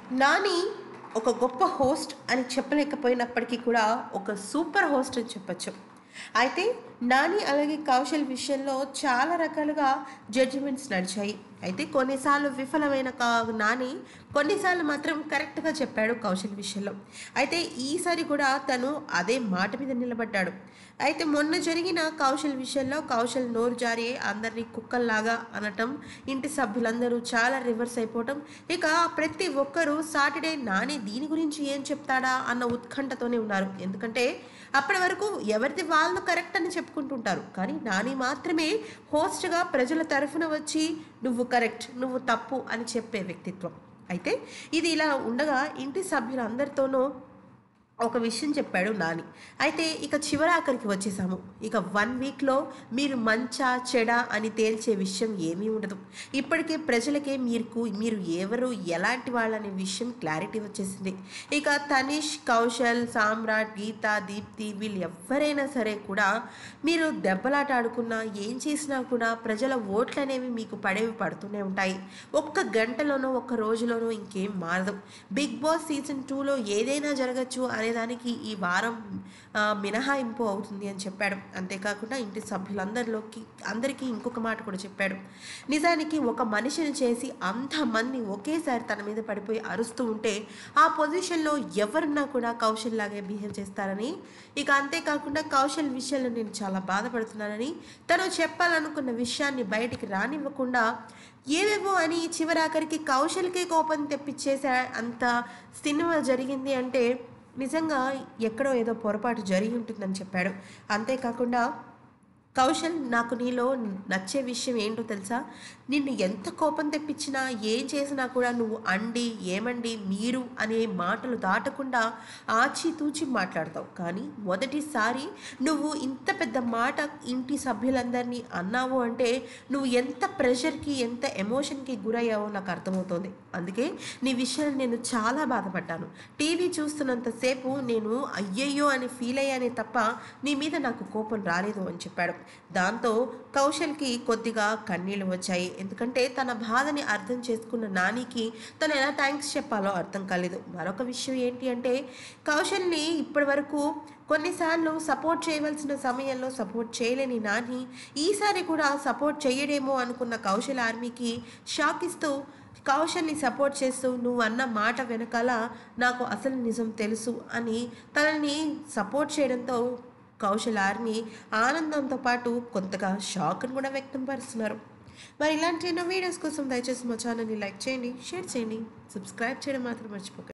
నాని ఒక గొప్ప హోస్ట్ అని చెప్పలేకపోయినప్పటికీ కూడా ఒక సూపర్ హోస్ట్ అని చెప్పచ్చు అయితే నాని అలాగే కౌశల్ విషయంలో చాలా రకాలుగా జడ్జిమెంట్స్ నడిచాయి అయితే కొన్నిసార్లు విఫలమైన కా నాని కొన్నిసార్లు మాత్రం కరెక్ట్గా చెప్పాడు కౌశల్ విషయంలో అయితే ఈసారి కూడా తను అదే మాట మీద నిలబడ్డాడు అయితే మొన్న జరిగిన కౌశల్ విషయంలో కౌశల్ నోరు జారి అందరినీ కుక్కల్లాగా అనటం ఇంటి సభ్యులందరూ చాలా రివర్స్ అయిపోవటం ఇక ప్రతి ఒక్కరూ సాటర్డే నాని దీని గురించి ఏం చెప్తాడా అన్న ఉత్కంఠతోనే ఉన్నారు ఎందుకంటే అప్పటి వరకు ఎవరిది వాళ్ళు కరెక్ట్ అని చెప్పుకుంటుంటారు కానీ నాని మాత్రమే హోస్ట్గా ప్రజల తరఫున వచ్చి నువ్వు కరెక్ట్ నువ్వు తప్పు అని చెప్పే వ్యక్తిత్వం అయితే ఇది ఇలా ఉండగా ఇంటి సభ్యులందరితోనూ ఒక విషయం చెప్పాడు నాని అయితే ఇక చివరాఖరికి వచ్చేసాము ఇక వన్ వీక్లో మీరు మంచా చెడ అని తేల్చే విషయం ఏమీ ఉండదు ఇప్పటికే ప్రజలకే మీరు మీరు ఎవరు ఎలాంటి వాళ్ళనే విషయం క్లారిటీ వచ్చేసింది ఇక తనిష్ కౌశల్ సామ్రాట్ గీత దీప్తి వీళ్ళు ఎవరైనా సరే కూడా మీరు దెబ్బలాట ఆడుకున్నా ఏం చేసినా కూడా ప్రజల ఓట్లు అనేవి మీకు పడేవి పడుతూనే ఉంటాయి ఒక్క గంటలోనో ఒక్క రోజులోనో ఇంకేం మారదు బిగ్ బాస్ సీజన్ టూలో ఏదైనా జరగచ్చు అనేదానికి ఈ వారం ఆ, మినహాయింపు అవుతుంది అని చెప్పాడు అంతేకాకుండా ఇంటి సభ్యులందరిలోకి అందరికీ ఇంకొక మాట కూడా చెప్పాడు నిజానికి ఒక మనిషిని చేసి అంతమంది ఒకేసారి తన మీద పడిపోయి అరుస్తూ ఉంటే ఆ పొజిషన్లో ఎవరున్నా కూడా కౌశల్ లాగే బిహేవ్ చేస్తారని ఇక అంతేకాకుండా కౌశల్ విషయంలో నేను చాలా బాధపడుతున్నానని తను చెప్పాలనుకున్న విషయాన్ని బయటికి రానివ్వకుండా ఏవేవో అని చివరాఖరికి కౌశల్కే కోపం తెప్పించేసే అంత సినిమా జరిగింది అంటే నిజంగా ఎక్కడో ఏదో పొరపాటు జరిగి ఉంటుందని చెప్పాడు అంతేకాకుండా కౌశల్ నాకు నీలో నచ్చే విషయం ఏంటో తెలుసా నిన్ను ఎంత కోపం తెప్పించినా ఏం చేసినా కూడా నువ్వు అండి ఏమండి మీరు అనే మాటలు దాటకుండా ఆచితూచి మాట్లాడతావు కానీ మొదటిసారి నువ్వు ఇంత పెద్ద మాట ఇంటి సభ్యులందరినీ అన్నావు అంటే నువ్వు ఎంత ప్రెషర్కి ఎంత ఎమోషన్కి గురయ్యావో నాకు అర్థమవుతోంది అందుకే నీ విషయాన్ని నేను చాలా బాధపడ్డాను టీవీ చూస్తున్నంతసేపు నేను అయ్యయ్యో అని ఫీల్ అయ్యానే తప్ప నీ మీద నాకు కోపం రాలేదు అని చెప్పాడు దాంతో కౌశల్కి కొద్దిగా కన్నీళ్ళు వచ్చాయి ఎందుకంటే తన బాధని అర్థం చేసుకున్న నానికి తను ఎలా థ్యాంక్స్ చెప్పాలో అర్థం కాలేదు మరొక విషయం ఏంటి అంటే కౌశల్ని ఇప్పటి వరకు కొన్నిసార్లు సపోర్ట్ చేయవలసిన సమయంలో సపోర్ట్ చేయలేని నాని ఈసారి కూడా సపోర్ట్ చేయడేమో అనుకున్న కౌశల్ ఆర్మీకి షాక్ ఇస్తూ కౌశల్ని సపోర్ట్ చేస్తూ నువ్వు అన్న మాట వెనకాల నాకు అసలు నిజం తెలుసు అని తనని సపోర్ట్ చేయడంతో కౌశల్ ఆర్మీ ఆనందంతో పాటు కొంతగా షాక్ను కూడా వ్యక్తం పరుస్తున్నారు మరి ఇలాంటి ఎన్నో వీడియోస్ కోసం దయచేసి మా ఛానల్ని లైక్ చేయండి షేర్ చేయండి సబ్స్క్రైబ్ చేయడం మాత్రం మర్చిపోకండి